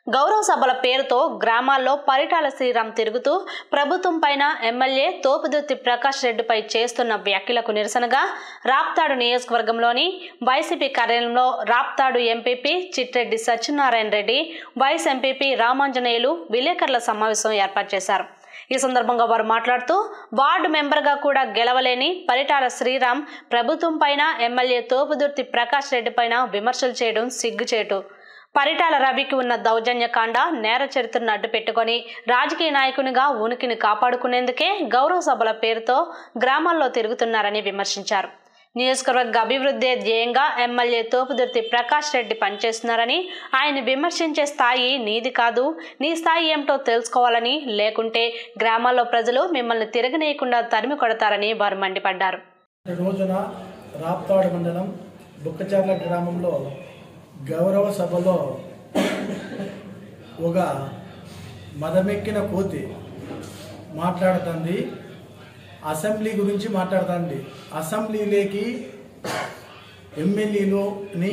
గౌరవ సభల పేరుతో గ్రామాల్లో పరిటాల శ్రీరామ్ తిరుగుతూ ప్రభుత్వం పైన ఎమ్మెల్యే తోపుదుర్తి ప్రకాష్ రెడ్డిపై చేస్తున్న వ్యాఖ్యలకు నిరసనగా రాప్తాడు నియోజకవర్గంలోని వైసీపీ కార్యాలయంలో Raptadu MPP Chitreddy Satyanarayana Reddy vice MPP Ramanjaneyulu విలేకరుల సమావేశం ఏర్పాటు చేశారు ఈ సందర్భంగా వారు మాట్లాడుతూ వార్డు మెంబర్గా కూడా గెలవలేని పరిటాల శ్రీరామ్ ప్రభుత్వం పైన ఎమ్మెల్యే తోపుదుర్తి ప్రకాష్ రెడ్డి పైన విమర్శలు చేయడం సిగ్గుచేటు పరిటాల రవికి ఉన్న దౌర్జన్యకాండ నేర చరిత్రను అడ్డు పెట్టుకొని రాజకీయ నాయకునిగా ఉనికిని కాపాడుకునేందుకే గౌరవ సభల పేరుతో గ్రామాల్లో తిరుగుతున్నారని విమర్శించారు నియోజకవర్గ అభివృద్ధి ధ్యేయంగా ఎమ్మెల్యే తోపుదుర్తి ప్రకాష్ రెడ్డి పనిచేస్తున్నారని ఆయన విమర్శించే స్థాయి నీది కాదు నీ స్థాయి ఏమిటో తెలుసుకోవాలని లేకుంటే గ్రామాల్లో ప్రజలు మిమ్మల్ని తిరగనీయకుండా తరిమి కొడతారని వారు మండిపడ్డారు ఈ రోజున రాప్తాడు మండలం బుక్కచర్ల గ్రామంలో గౌరవ సభలో ఒక మదమెక్కిన కోతి మాట్లాడుతుంది అసెంబ్లీ గురించి మాట్లాడుతుంది అసెంబ్లీలోకి ఎమ్మెల్యేలోని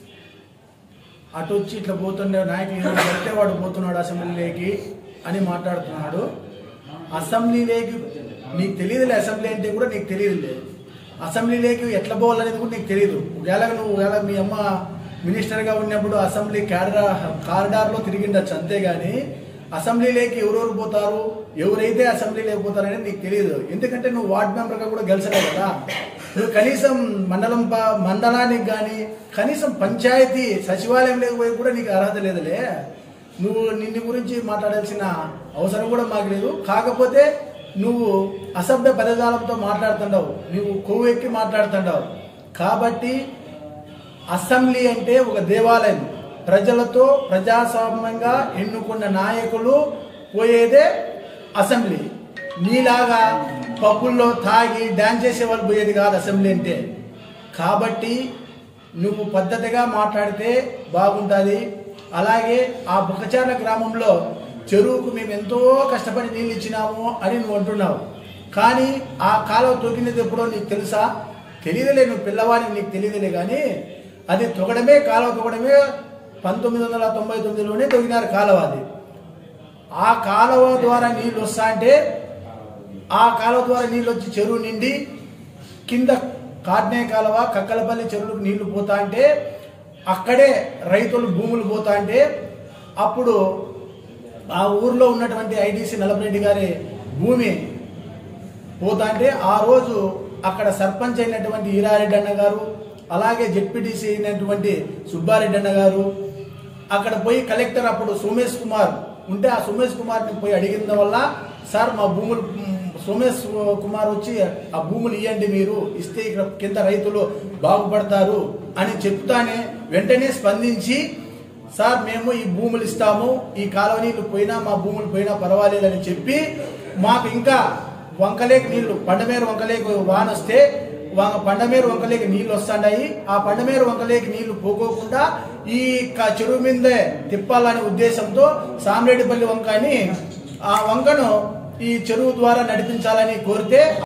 అటు వచ్చి ఇట్లా పోతుండే నాయకులు వెళ్తే వాడు పోతున్నాడు అసెంబ్లీలోకి అని మాట్లాడుతున్నాడు అసెంబ్లీలోకి నీకు తెలియదులే అసెంబ్లీ అంటే కూడా నీకు తెలియదులే అసెంబ్లీలోకి ఎట్లా పోవాలనేది కూడా నీకు తెలియదు ఒకవేళ నువ్వు ఒకవేళ మీ అమ్మ మినిస్టర్గా ఉన్నప్పుడు అసెంబ్లీ క్యాడర్ కారిడార్లో తిరిగిండొచ్చు అంతేగాని అసెంబ్లీలోకి ఎవరెవరు పోతారు ఎవరైతే అసెంబ్లీలోకి పోతారనేది నీకు తెలియదు ఎందుకంటే నువ్వు వార్డ్ మెంబర్గా కూడా గెలిచలేవు కదా నువ్వు కనీసం మండలం ప- మండలానికి కానీ కనీసం పంచాయతీ సచివాలయం లేకపోయి కూడా నీకు అర్హత లేదులే నువ్వు నిన్ను గురించి మాట్లాడాల్సిన అవసరం కూడా మాకు లేదు కాకపోతే నువ్వు అసభ్య పదజాలంతో మాట్లాడుతుండవు నువ్వు కొవ్వు ఎక్కి మాట్లాడుతుండవు కాబట్టి అసెంబ్లీ అంటే ఒక దేవాలయం ప్రజలతో ప్రజాస్వామ్యంగా ఎన్నుకున్న నాయకులు పోయేదే అసెంబ్లీ నీలాగా పబ్బుల్లో తాగి డ్యాన్స్ చేసే వాళ్ళు పోయేది కాదు అసెంబ్లీ అంటే కాబట్టి నువ్వు పద్ధతిగా మాట్లాడితే బాగుంటుంది అలాగే ఆ బుక్కచార్ల గ్రామంలో చెరువుకు మేము ఎంతో కష్టపడి నీళ్ళు ఇచ్చినాము అని నువ్వు అంటున్నావు కానీ ఆ కాలువ తొగినది ఎప్పుడో నీకు తెలుసా తెలియదులే నువ్వు పిల్లవాడికి నీకు తెలియదులే కానీ అది తొగడమే కాలువ తొగడమే పంతొమ్మిది వందల తొంభై తొమ్మిదిలోనే తొగినారు కాలువ అది ఆ కాలువ ద్వారా నీళ్ళు వస్తా అంటే ఆ కాలువ ద్వారా నీళ్ళు వచ్చి చెరువు నిండి కింద కాడ్నే కాలువ కక్కలపల్లి చెరువులకు నీళ్లు పోతా అంటే అక్కడే రైతులు భూములు పోతా అంటే అప్పుడు ఆ ఊర్లో ఉన్నటువంటి ఐడిసి నలభరెడ్డి గారి భూమి పోతా అంటే ఆ రోజు అక్కడ సర్పంచ్ అయినటువంటి ఈరారెడ్డి అన్న గారు అలాగే జెడ్పీటీసీ అయినటువంటి సుబ్బారెడ్డి అన్న గారు అక్కడ పోయి కలెక్టర్ అప్పుడు సోమేష్ కుమార్ ఉంటే ఆ సోమేష్ కుమార్ని పోయి అడిగిన వల్ల సార్ మా భూములు మ్, సోమేష్ కుమార్ వచ్చి ఆ భూములు ఇవ్వండి మీరు ఇస్తే ఇక్కడ కింద రైతులు బాగుపడతారు అని చెప్తానే వెంటనే స్పందించి సార్ మేము ఈ భూములు ఇస్తాము ఈ కాలువ నీళ్లు పోయినా మా భూములు పోయినా పర్వాలేదని చెప్పి మాకు ఇంకా వంకలేకి నీళ్లు పండమేరు వంకలేకి వాన వస్తే వా- పండమేరు వంకలేకి నీళ్లు వస్తాయి ఆ పండమేరు వంకలేకి నీళ్లు పోకోకుండా ఈ క- చెరువు మీదే తిప్పాలనే ఉద్దేశంతో సామిరెడ్డిపల్లి వంక అని ఆ వంకను ఈ చెరువు ద్వారా నడిపించాలని కోరితే